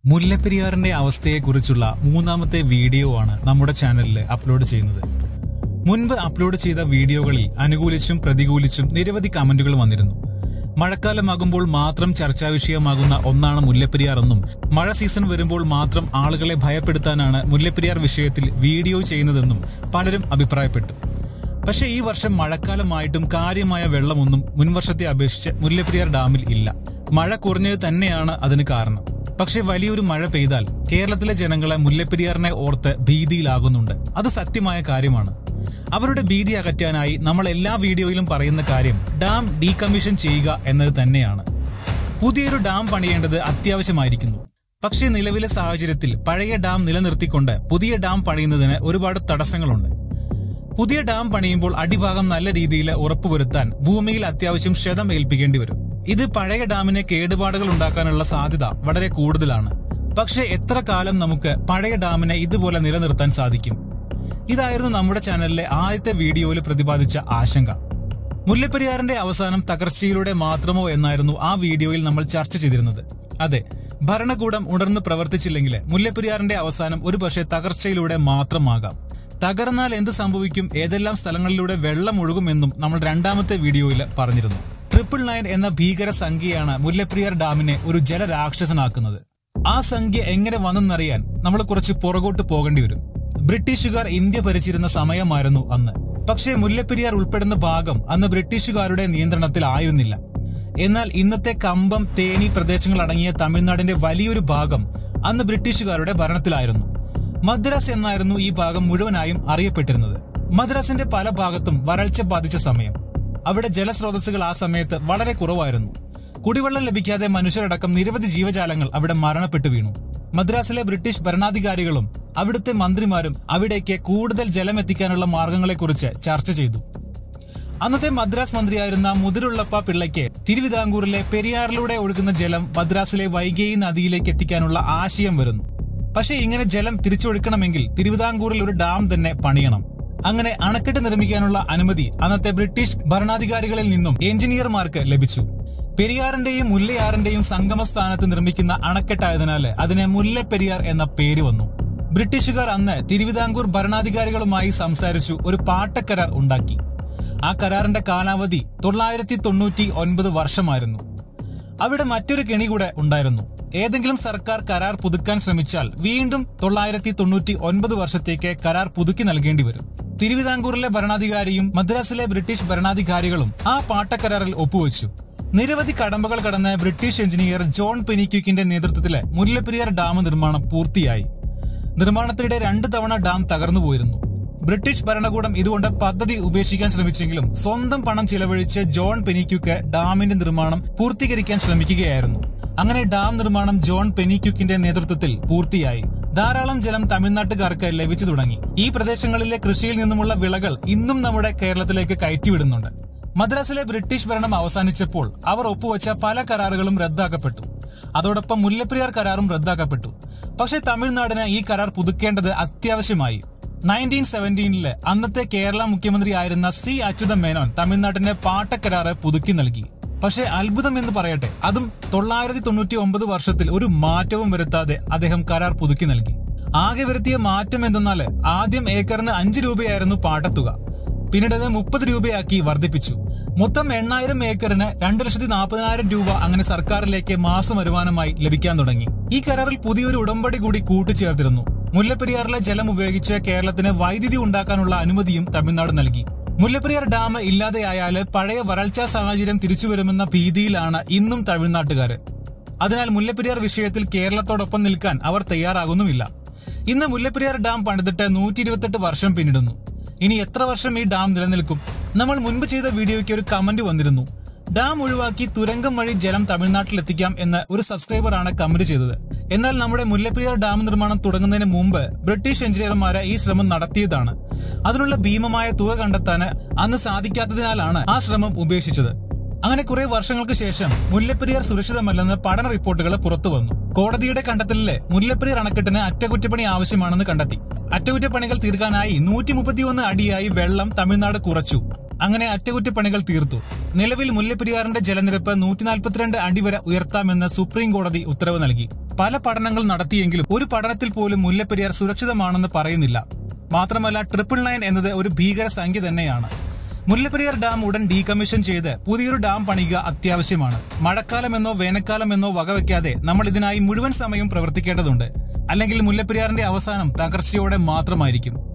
മുല്ലപ്പെരിയാറിന്റെ അവസ്ഥയെക്കുറിച്ചുള്ള മൂന്നാമത്തെ വീഡിയോ ആണ് നമ്മുടെ ചാനലിൽ അപ്ലോഡ് ചെയ്യുന്നത് മുൻപ് അപ്ലോഡ് ചെയ്ത വീഡിയോകളിൽ അനുകൂലിച്ചും പ്രതികൂലിച്ചും നിരവധി കമന്റുകൾ വന്നിരുന്നു മഴക്കാലമാകുമ്പോൾ മാത്രം ചർച്ചാ വിഷയമാകുന്ന ഒന്നാണ് മുല്ലപ്പെരിയാർ എന്നും മഴ സീസൺ വരുമ്പോൾ മാത്രം ആളുകളെ ഭയപ്പെടുത്താനാണ് മുല്ലപ്പെരിയാർ വിഷയത്തിൽ വീഡിയോ ചെയ്യുന്നതെന്നും പലരും അഭിപ്രായപ്പെട്ടു പക്ഷേ ഈ വർഷം മഴക്കാലമായിട്ടും കാര്യമായ വെള്ളമൊന്നും മുൻവർഷത്തെ അപേക്ഷിച്ച് മുല്ലപ്പെരിയാർ ഡാമിൽ ഇല്ല മഴ കുറഞ്ഞത് തന്നെയാണ് അതിന് കാരണം പക്ഷേ വലിയൊരു മഴ പെയ്താൽ കേരളത്തിലെ ജനങ്ങളെ മുല്ലപ്പെരിയാറിനെ ഓർത്ത് ഭീതിയിലാകുന്നുണ്ട് അത് സത്യമായ കാര്യമാണ് അവരുടെ ഭീതി അകറ്റാനായി നമ്മൾ എല്ലാ വീഡിയോയിലും പറയുന്ന കാര്യം ഡാം ഡീകമ്മീഷൻ ചെയ്യുക എന്നത് തന്നെയാണ് പുതിയൊരു ഡാം പണിയേണ്ടത് അത്യാവശ്യമായിരിക്കുന്നു പക്ഷേ നിലവിലെ സാഹചര്യത്തിൽ പഴയ ഡാം നിലനിർത്തിക്കൊണ്ട് പുതിയ ഡാം പണിയുന്നതിന് ഒരുപാട് തടസ്സങ്ങളുണ്ട് പുതിയ ഡാം പണിയുമ്പോൾ അടിഭാഗം നല്ല രീതിയിൽ ഉറപ്പുവരുത്താൻ ഭൂമിയിൽ അത്യാവശ്യം ക്ഷതം ഏൽപ്പിക്കേണ്ടി വരും ഇത് പഴയ ഡാമിന് കേടുപാടുകൾ ഉണ്ടാക്കാനുള്ള സാധ്യത വളരെ കൂടുതലാണ് പക്ഷേ എത്ര കാലം നമുക്ക് പഴയ ഡാമിനെ ഇതുപോലെ നിലനിർത്താൻ സാധിക്കും ഇതായിരുന്നു നമ്മുടെ ചാനലിലെ ആദ്യത്തെ വീഡിയോയിൽ പ്രതിപാദിച്ച ആശങ്ക മുല്ലപ്പെരിയാറിന്റെ അവസാനം തകർച്ചയിലൂടെ മാത്രമോ എന്നായിരുന്നു ആ വീഡിയോയിൽ നമ്മൾ ചർച്ച ചെയ്തിരുന്നത് അതെ ഭരണകൂടം ഉണർന്ന് പ്രവർത്തിച്ചില്ലെങ്കിൽ മുല്ലപ്പെരിയാറിന്റെ അവസാനം ഒരുപക്ഷെ തകർച്ചയിലൂടെ മാത്രമാകാം തകർന്നാൽ എന്ത് സംഭവിക്കും ഏതെല്ലാം സ്ഥലങ്ങളിലൂടെ വെള്ളം ഒഴുകുമെന്നും നമ്മൾ രണ്ടാമത്തെ വീഡിയോയിൽ പറഞ്ഞിരുന്നു ട്രിപ്പിൾ നയൻ എന്ന ഭീകര സംഖ്യയാണ് മുല്ലപ്പെരിയാർ ഡാമിനെ ഒരു ജലരാക്ഷസനാക്കുന്നത് ആ സംഖ്യ എങ്ങനെ വന്നെന്നറിയാൻ നമ്മൾ കുറച്ച് പുറകോട്ട് പോകേണ്ടി വരും ബ്രിട്ടീഷുകാർ ഇന്ത്യ ഭരിച്ചിരുന്ന സമയമായിരുന്നു അന്ന് പക്ഷേ മുല്ലപ്പെരിയാർ ഉൾപ്പെടുന്ന ഭാഗം അന്ന് ബ്രിട്ടീഷുകാരുടെ നിയന്ത്രണത്തിലായിരുന്നില്ല എന്നാൽ ഇന്നത്തെ കമ്പം തേനി പ്രദേശങ്ങൾ അടങ്ങിയ തമിഴ്നാടിന്റെ വലിയൊരു ഭാഗം അന്ന് ബ്രിട്ടീഷുകാരുടെ ഭരണത്തിലായിരുന്നു മദ്രാസ് എന്നായിരുന്നു ഈ ഭാഗം മുഴുവനായും അറിയപ്പെട്ടിരുന്നത് മദ്രാസിന്റെ പല ഭാഗത്തും വരൾച്ച ബാധിച്ച സമയം അവിടെ ജലസ്രോതസ്സുകൾ ആ സമയത്ത് വളരെ കുറവായിരുന്നു കുടിവെള്ളം ലഭിക്കാതെ മനുഷ്യരടക്കം നിരവധി ജീവജാലങ്ങൾ അവിടെ മരണപ്പെട്ടു വീണു മദ്രാസിലെ ബ്രിട്ടീഷ് ഭരണാധികാരികളും അവിടുത്തെ മന്ത്രിമാരും അവിടേക്ക് കൂടുതൽ ജലം എത്തിക്കാനുള്ള മാർഗങ്ങളെക്കുറിച്ച് ചർച്ച ചെയ്തു അന്നത്തെ മദ്രാസ് മന്ത്രിയായിരുന്ന മുതിരുള്ളപ്പ പിള്ളയ്ക്ക് തിരുവിതാംകൂറിലെ പെരിയാറിലൂടെ ഒഴുകുന്ന ജലം മദ്രാസിലെ വൈഗേയി നദിയിലേക്ക് എത്തിക്കാനുള്ള ആശയം വരുന്നു പക്ഷേ ഇങ്ങനെ ജലം തിരിച്ചൊഴുക്കണമെങ്കിൽ തിരുവിതാംകൂറിൽ ഒരു ഡാം തന്നെ പണിയണം അങ്ങനെ അണക്കെട്ട് നിർമ്മിക്കാനുള്ള അനുമതി അന്നത്തെ ബ്രിട്ടീഷ് ഭരണാധികാരികളിൽ നിന്നും എഞ്ചിനീയർമാർക്ക് ലഭിച്ചു പെരിയാറിന്റെയും മുല്ലയാറിന്റെയും സംഗമസ്ഥാനത്ത് നിർമ്മിക്കുന്ന അണക്കെട്ടായതിനാൽ അതിന് മുല്ലപ്പെരിയാർ എന്ന പേര് വന്നു ബ്രിട്ടീഷുകാർ അന്ന് തിരുവിതാംകൂർ ഭരണാധികാരികളുമായി സംസാരിച്ചു ഒരു പാട്ടക്കരാർ ഉണ്ടാക്കി ആ കരാറിന്റെ കാലാവധി തൊള്ളായിരത്തി തൊണ്ണൂറ്റി ഒൻപത് വർഷമായിരുന്നു അവിടെ മറ്റൊരു കെണി കൂടെ ഉണ്ടായിരുന്നു ഏതെങ്കിലും സർക്കാർ കരാർ പുതുക്കാൻ ശ്രമിച്ചാൽ വീണ്ടും തൊള്ളായിരത്തി തൊണ്ണൂറ്റി ഒൻപത് വർഷത്തേക്ക് കരാർ പുതുക്കി നൽകേണ്ടി വരും തിരുവിതാംകൂറിലെ ഭരണാധികാരിയും മദ്രാസിലെ ബ്രിട്ടീഷ് ഭരണാധികാരികളും ആ പാട്ടക്കരാറിൽ ഒപ്പുവെച്ചു നിരവധി കടമ്പകൾ കടന്ന് ബ്രിട്ടീഷ് എഞ്ചിനീയർ ജോൺ പെനിക്യൂക്കിന്റെ നേതൃത്വത്തിലെ മുല്ലപ്പെരിയാർ ഡാം നിർമ്മാണം പൂർത്തിയായി നിർമ്മാണത്തിനിടെ രണ്ട് തവണ ഡാം തകർന്നുപോയിരുന്നു ബ്രിട്ടീഷ് ഭരണകൂടം ഇതുകൊണ്ട് പദ്ധതി ഉപേക്ഷിക്കാൻ ശ്രമിച്ചെങ്കിലും സ്വന്തം പണം ചിലവഴിച്ച് ജോൺ പെനിക്യുക്ക് ഡാമിന്റെ നിർമ്മാണം പൂർത്തീകരിക്കാൻ ശ്രമിക്കുകയായിരുന്നു അങ്ങനെ ഡാം നിർമ്മാണം ജോൺ പെനിക്യുക്കിന്റെ നേതൃത്വത്തിൽ പൂർത്തിയായി ധാരാളം ജലം തമിഴ്നാട്ടുകാർക്ക് ലഭിച്ചു തുടങ്ങി ഈ പ്രദേശങ്ങളിലെ കൃഷിയിൽ നിന്നുമുള്ള വിളകൾ ഇന്നും നമ്മുടെ കേരളത്തിലേക്ക് കയറ്റിവിടുന്നുണ്ട് മദ്രാസിലെ ബ്രിട്ടീഷ് ഭരണം അവസാനിച്ചപ്പോൾ അവർ ഒപ്പുവെച്ച പല കരാറുകളും റദ്ദാക്കപ്പെട്ടു അതോടൊപ്പം മുല്ലപ്പെരിയാർ കരാറും റദ്ദാക്കപ്പെട്ടു പക്ഷേ തമിഴ്നാടിന് ഈ കരാർ പുതുക്കേണ്ടത് അത്യാവശ്യമായി നയൻറ്റീൻ സെവൻറ്റീനില് അന്നത്തെ കേരള മുഖ്യമന്ത്രിയായിരുന്ന സി അച്യുത മേനോൻ തമിഴ്നാട്ടിന് പാട്ടക്കരാറ് പുതുക്കി നൽകി പക്ഷേ അത്ഭുതം എന്ന് പറയട്ടെ അതും തൊള്ളായിരത്തി തൊണ്ണൂറ്റി ഒമ്പത് വർഷത്തിൽ ഒരു മാറ്റവും വരുത്താതെ അദ്ദേഹം കരാർ പുതുക്കി നൽകി ആകെ വരുത്തിയ മാറ്റം എന്തെന്നാൽ ആദ്യം ഏക്കറിന് അഞ്ച് രൂപയായിരുന്നു പാട്ടത്തുക പിന്നീട് അത് മുപ്പത് രൂപയാക്കി വർദ്ധിപ്പിച്ചു മൊത്തം എണ്ണായിരം ഏക്കറിന് രണ്ടു ലക്ഷത്തി നാൽപ്പതിനായിരം രൂപ അങ്ങനെ സർക്കാരിലേക്ക് മാസ വരുമാനമായി ലഭിക്കാൻ തുടങ്ങി ഈ കരാറിൽ പുതിയൊരു ഉടമ്പടി കൂടി കൂട്ടിച്ചേർത്തിരുന്നു മുല്ലപ്പെരിയാറിലെ ജലം ഉപയോഗിച്ച് കേരളത്തിന് വൈദ്യുതി ഉണ്ടാക്കാനുള്ള അനുമതിയും തമിഴ്നാട് നൽകി മുല്ലപ്പെരിയാർ ഡാം ഇല്ലാതെയായാൽ പഴയ വരൾച്ചാ സാഹചര്യം തിരിച്ചുവരുമെന്ന ഭീതിയിലാണ് ഇന്നും തമിഴ്നാട്ടുകാര് അതിനാൽ മുല്ലപ്പെരിയാർ വിഷയത്തിൽ കേരളത്തോടൊപ്പം നിൽക്കാൻ അവർ തയ്യാറാകുന്നുമില്ല ഇന്ന് മുല്ലപ്പെരിയാർ ഡാം പണിതിട്ട് നൂറ്റി ഇരുപത്തെട്ട് വർഷം പിന്നിടുന്നു ഇനി എത്ര വർഷം ഈ ഡാം നിലനിൽക്കും നമ്മൾ മുൻപ് ചെയ്ത വീഡിയോയ്ക്ക് ഒരു കമന്റ് വന്നിരുന്നു ഡാം ഒഴിവാക്കി തുരങ്കം വഴി ജലം തമിഴ്നാട്ടിൽ എത്തിക്കാം എന്ന് ഒരു സബ്സ്ക്രൈബർ ആണ് കമന്റ് ചെയ്തത് എന്നാൽ നമ്മുടെ മുല്ലപ്പെരിയാർ ഡാം നിർമ്മാണം തുടങ്ങുന്നതിന് മുമ്പ് ബ്രിട്ടീഷ് എഞ്ചിനീയർമാരെ ഈ ശ്രമം നടത്തിയതാണ് അതിനുള്ള ഭീമമായ തുക കണ്ടെത്താൻ അന്ന് സാധിക്കാത്തതിനാലാണ് ആ ശ്രമം ഉപേക്ഷിച്ചത് അങ്ങനെ കുറെ വർഷങ്ങൾക്ക് ശേഷം മുല്ലപ്പെരിയാർ സുരക്ഷിതമല്ലെന്ന് പഠന റിപ്പോർട്ടുകൾ പുറത്തു വന്നു കോടതിയുടെ കണ്ടെത്തലില് മുല്ലപ്പെരിയാർ അണക്കെട്ടിന് അറ്റകുറ്റപ്പണി ആവശ്യമാണെന്ന് കണ്ടെത്തി അറ്റകുറ്റപ്പണികൾ തീർക്കാനായി നൂറ്റി മുപ്പത്തിയൊന്ന് അടിയായി വെള്ളം തമിഴ്നാട് കുറച്ചു അങ്ങനെ അറ്റകുറ്റപ്പണികൾ തീർത്തു നിലവിൽ മുല്ലപ്പെരിയാറിന്റെ ജലനിരപ്പ് നൂറ്റി നാൽപ്പത്തിരണ്ട് അടി വരെ ഉയർത്താമെന്ന് സുപ്രീം കോടതി ഉത്തരവ് നൽകി പല പഠനങ്ങൾ നടത്തിയെങ്കിലും ഒരു പഠനത്തിൽ പോലും മുല്ലപ്പെരിയാർ സുരക്ഷിതമാണെന്ന് പറയുന്നില്ല മാത്രമല്ല ട്രിപ്പിൾ നയൻ എന്നത് ഒരു ഭീകര സംഖ്യ തന്നെയാണ് മുല്ലപ്പെരിയാർ ഡാം ഉടൻ ഡീകമ്മീഷൻ ചെയ്ത് പുതിയൊരു ഡാം പണിയുക അത്യാവശ്യമാണ് മഴക്കാലമെന്നോ വേനൽക്കാലമെന്നോ വകവെക്കാതെ നമ്മൾ ഇതിനായി മുഴുവൻ സമയം പ്രവർത്തിക്കേണ്ടതുണ്ട് അല്ലെങ്കിൽ മുല്ലപ്പെരിയാറിന്റെ അവസാനം തകർച്ചയോടെ മാത്രമായിരിക്കും